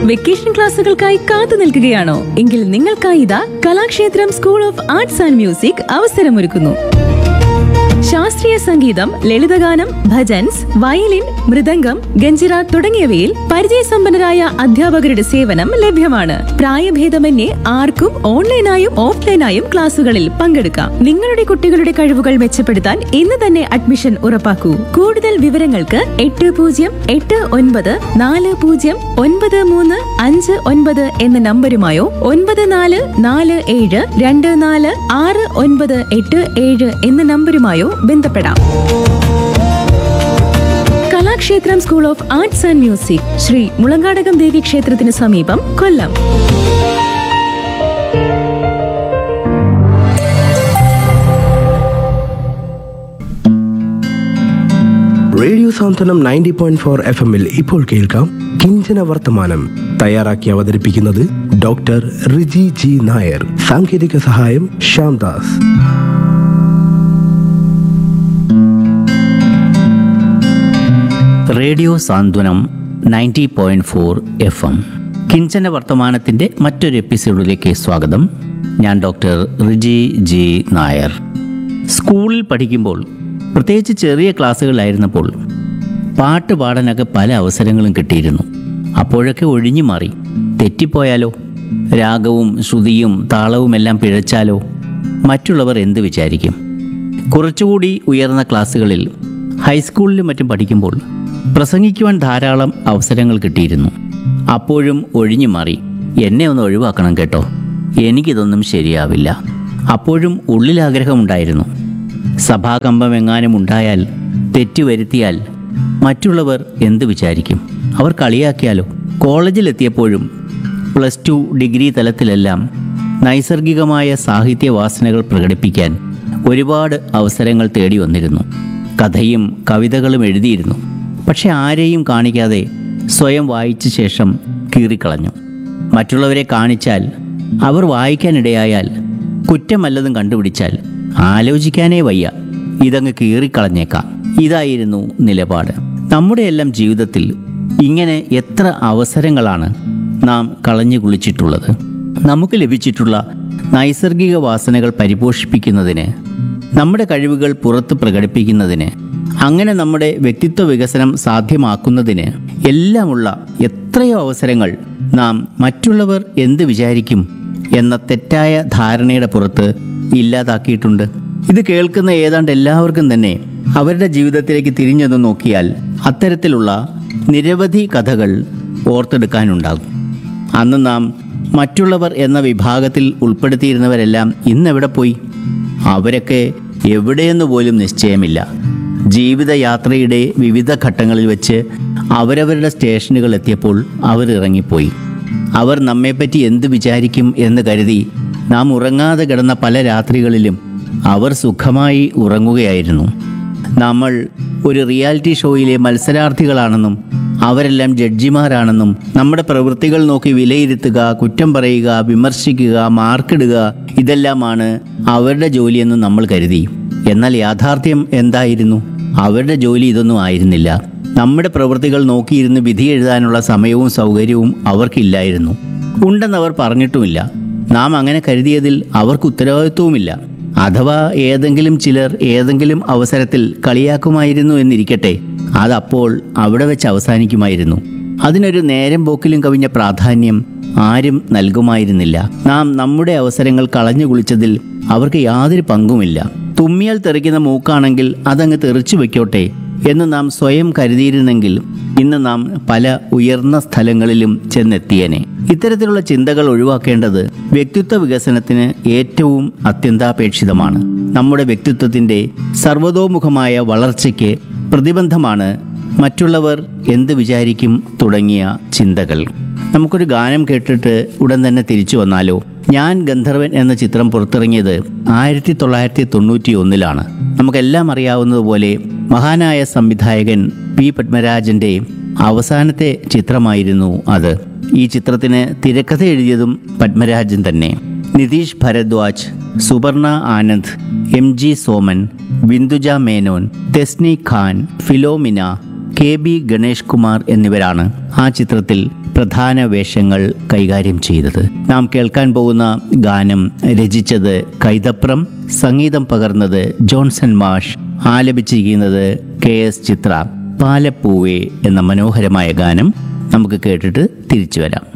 vacation ക്ലാസുകൾക്കായി കാത്തു നിൽക്കുകയാണോ എങ്കിൽ നിങ്ങൾക്കായി ഇതാ Kalakshetram school of arts and music അവസരമൊരുക്കുന്നു ശാസ്ത്രീയ സംഗീതം ലളിതഗാനം ഭജൻസ് വയലിൻ മൃദംഗം ഗഞ്ചിറ തുടങ്ങിയവയിൽ പരിചയസമ്പന്നരായ അധ്യാപകരുടെ സേവനം ലഭ്യമാണ് പ്രായഭേദമന്യേ ആർക്കും ഓൺലൈനായും ഓഫ്ലൈനായും ക്ലാസുകളിൽ പങ്കെടുക്കാം നിങ്ങളുടെ കുട്ടികളുടെ കഴിവുകൾ മെച്ചപ്പെടുത്താൻ ഇന്ന് തന്നെ അഡ്മിഷൻ ഉറപ്പാക്കൂ കൂടുതൽ വിവരങ്ങൾക്ക് എട്ട് പൂജ്യം എട്ട് ഒൻപത് നാല് പൂജ്യം ഒൻപത് മൂന്ന് അഞ്ച് ഒൻപത് എന്ന നമ്പരുമായോ ഒൻപത് നാല് നാല് ഏഴ് രണ്ട് നാല് ആറ് ഒൻപത് എട്ട് ഏഴ് എന്ന നമ്പരുമായോ ബന്ധപ്പെടാം Kalakshetram school of arts and music Sri Mulankadakam Devi ക്ഷേത്രത്തിന് സമീപം Kollam radio Santhwanam ninety point four F എമ്മിൽ ഇപ്പോൾ കേൾക്കാം കിഞ്ചന വർത്തമാനം തയ്യാറാക്കി അവതരിപ്പിക്കുന്നത് ഡോക്ടർ റിജി ജി നായർ സാങ്കേതിക സഹായം Shyamdas radio Santhwanam ninety point four F M കിഞ്ചന വർത്തമാനത്തിൻ്റെ മറ്റൊരു എപ്പിസോഡിലേക്ക് സ്വാഗതം ഞാൻ ഡോക്ടർ റിജി ജി നായർ സ്കൂളിൽ പഠിക്കുമ്പോൾ പ്രത്യേകിച്ച് ചെറിയ ക്ലാസ്സുകളിലായിരുന്നപ്പോൾ പാട്ട് പാടാനൊക്കെ പല അവസരങ്ങളും കിട്ടിയിരുന്നു അപ്പോഴൊക്കെ ഒഴിഞ്ഞു മാറി തെറ്റിപ്പോയാലോ രാഗവും ശ്രുതിയും താളവും എല്ലാം പിഴച്ചാലോ മറ്റുള്ളവർ എന്ത് വിചാരിക്കും കുറച്ചുകൂടി ഉയർന്ന ക്ലാസ്സുകളിൽ ഹൈസ്കൂളിലും മറ്റും പഠിക്കുമ്പോൾ പ്രസംഗിക്കുവാൻ ധാരാളം അവസരങ്ങൾ കിട്ടിയിരുന്നു അപ്പോഴും ഒഴിഞ്ഞു മാറി എന്നെ ഒന്ന് ഒഴിവാക്കണം കേട്ടോ എനിക്കിതൊന്നും ശരിയാവില്ല അപ്പോഴും ഉള്ളിൽ ആഗ്രഹമുണ്ടായിരുന്നു സഭാകമ്പം എങ്ങാനും ഉണ്ടായാൽ തെറ്റുവരുത്തിയാൽ മറ്റുള്ളവർ എന്ത് വിചാരിക്കും അവർ കളിയാക്കിയാലോ കോളേജിലെത്തിയപ്പോഴും പ്ലസ് ടു ഡിഗ്രി തലത്തിലെല്ലാം നൈസർഗികമായ സാഹിത്യ വാസനകൾ പ്രകടിപ്പിക്കാൻ ഒരുപാട് അവസരങ്ങൾ തേടി വന്നിരുന്നു കഥയും കവിതകളും എഴുതിയിരുന്നു പക്ഷെ ആരെയും കാണിക്കാതെ സ്വയം വായിച്ച ശേഷം കീറിക്കളഞ്ഞു മറ്റുള്ളവരെ കാണിച്ചാൽ അവർ വായിക്കാനിടയായാൽ കുറ്റമല്ലതും കണ്ടുപിടിച്ചാൽ ആലോചിക്കാനേ വയ്യ ഇതങ്ങ് കീറിക്കളഞ്ഞേക്കാം ഇതായിരുന്നു നിലപാട് നമ്മുടെയെല്ലാം ജീവിതത്തിൽ ഇങ്ങനെ എത്ര അവസരങ്ങളാണ് നാം കളഞ്ഞു കുളിച്ചിട്ടുള്ളത് നമുക്ക് ലഭിച്ചിട്ടുള്ള നൈസർഗിക വാസനകൾ പരിപോഷിപ്പിക്കുന്നതിന് നമ്മുടെ കഴിവുകൾ പുറത്ത് പ്രകടിപ്പിക്കുന്നതിന് അങ്ങനെ നമ്മുടെ വ്യക്തിത്വ വികസനം സാധ്യമാക്കുന്നതിന് എല്ലാമുള്ള എത്രയോ അവസരങ്ങൾ നാം മറ്റുള്ളവർ എന്ത് വിചാരിക്കും എന്ന തെറ്റായ ധാരണയുടെ പുറത്ത് ഇല്ലാതാക്കിയിട്ടുണ്ട് ഇത് കേൾക്കുന്ന ഏതാണ്ട് എല്ലാവർക്കും തന്നെ അവരുടെ ജീവിതത്തിലേക്ക് തിരിഞ്ഞൊന്ന് നോക്കിയാൽ അത്തരത്തിലുള്ള നിരവധി കഥകൾ ഓർത്തെടുക്കാനുണ്ടാകും അന്ന് നാം മറ്റുള്ളവർ എന്ന വിഭാഗത്തിൽ ഉൾപ്പെടുത്തിയിരുന്നവരെല്ലാം ഇന്നെവിടെ പോയി അവരൊക്കെ എവിടെയെന്ന് പോലും നിശ്ചയമില്ല ജീവിതയാത്രയുടെ വിവിധ ഘട്ടങ്ങളിൽ വെച്ച് അവരവരുടെ സ്റ്റേഷനുകൾ എത്തിയപ്പോൾ അവർ ഇറങ്ങിപ്പോയി അവർ നമ്മെപ്പറ്റി എന്ത് വിചാരിക്കും എന്ന് കരുതി നാം ഉറങ്ങാതെ കിടന്ന പല രാത്രികളിലും അവർ സുഖമായി ഉറങ്ങുകയായിരുന്നു നമ്മൾ ഒരു റിയാലിറ്റി ഷോയിലെ മത്സരാർത്ഥികളാണെന്നും അവരെല്ലാം ജഡ്ജിമാരാണെന്നും നമ്മുടെ പ്രവൃത്തികൾ നോക്കി വിലയിരുത്തുക കുറ്റം പറയുക വിമർശിക്കുക മാർക്കിടുക ഇതെല്ലാമാണ് അവരുടെ ജോലിയെന്ന് നമ്മൾ കരുതി എന്നാൽ യാഥാർത്ഥ്യം എന്തായിരുന്നു അവരുടെ ജോലി ഇതൊന്നും ആയിരുന്നില്ല നമ്മുടെ പ്രവൃത്തികൾ നോക്കിയിരുന്ന് വിധി എഴുതാനുള്ള സമയവും സൗകര്യവും അവർക്കില്ലായിരുന്നു ഉണ്ടെന്ന് അവർ പറഞ്ഞിട്ടുമില്ല നാം അങ്ങനെ കരുതിയതിൽ അവർക്ക് ഉത്തരവാദിത്വവുമില്ല അഥവാ ഏതെങ്കിലും ചിലർ ഏതെങ്കിലും അവസരത്തിൽ കളിയാക്കുമായിരുന്നു എന്നിരിക്കട്ടെ അതപ്പോൾ അവിടെ വെച്ച് അവസാനിക്കുമായിരുന്നു അതിനൊരു നേരം പോക്കിലും കവിഞ്ഞ പ്രാധാന്യം ആരും നൽകുമായിരുന്നില്ല നാം നമ്മുടെ അവസരങ്ങൾ കളഞ്ഞു കുളിച്ചതിൽ അവർക്ക് യാതൊരു പങ്കുമില്ല തുമ്മിയാൽ തെറിക്കുന്ന മൂക്കാണെങ്കിൽ അതങ്ങ് തെറിച്ചു വെക്കോട്ടെ എന്ന് നാം സ്വയം കരുതിയിരുന്നെങ്കിൽ ഇന്ന് നാം പല ഉയർന്ന സ്ഥലങ്ങളിലും ചെന്നെത്തിയേനെ ഇത്തരത്തിലുള്ള ചിന്തകൾ ഒഴിവാക്കേണ്ടത് വ്യക്തിത്വ വികസനത്തിന് ഏറ്റവും അത്യന്താപേക്ഷിതമാണ് നമ്മുടെ വ്യക്തിത്വത്തിൻ്റെ സർവതോമുഖമായ വളർച്ചയ്ക്ക് പ്രതിബന്ധമാണ് മറ്റുള്ളവർ എന്ത് വിചാരിക്കും തുടങ്ങിയ ചിന്തകൾ നമുക്കൊരു ഗാനം കേട്ടിട്ട് ഉടൻ തന്നെ തിരിച്ചു വന്നാലോ ഞാൻ ഗന്ധർവൻ എന്ന ചിത്രം പുറത്തിറങ്ങിയത് ആയിരത്തി തൊള്ളായിരത്തി തൊണ്ണൂറ്റി ഒന്നിലാണ് നമുക്കെല്ലാം അറിയാവുന്നതുപോലെ മഹാനായ സംവിധായകൻ പി പത്മരാജന്റെ അവസാനത്തെ ചിത്രമായിരുന്നു അത് ഈ ചിത്രത്തിന് തിരക്കഥ എഴുതിയതും പത്മരാജൻ തന്നെ Nitish Bharadwaj Suvarna Anand M G Soman Binduja Menon Thesni Khan Philomina K B Ganesh Kumar എന്നിവരാണ് ആ ചിത്രത്തിൽ പ്രധാന വേഷങ്ങൾ കൈകാര്യം ചെയ്തത് നാം കേൾക്കാൻ പോകുന്ന ഗാനം രചിച്ചത് കൈതപ്രം സംഗീതം പകർന്നത് ജോൺസൺ മാഷ് ആലപിച്ചിരിക്കുന്നത് കെ എസ് ചിത്ര പാലപ്പൂവേ എന്ന മനോഹരമായ ഗാനം നമുക്ക് കേട്ടിട്ട് തിരിച്ചു വരാം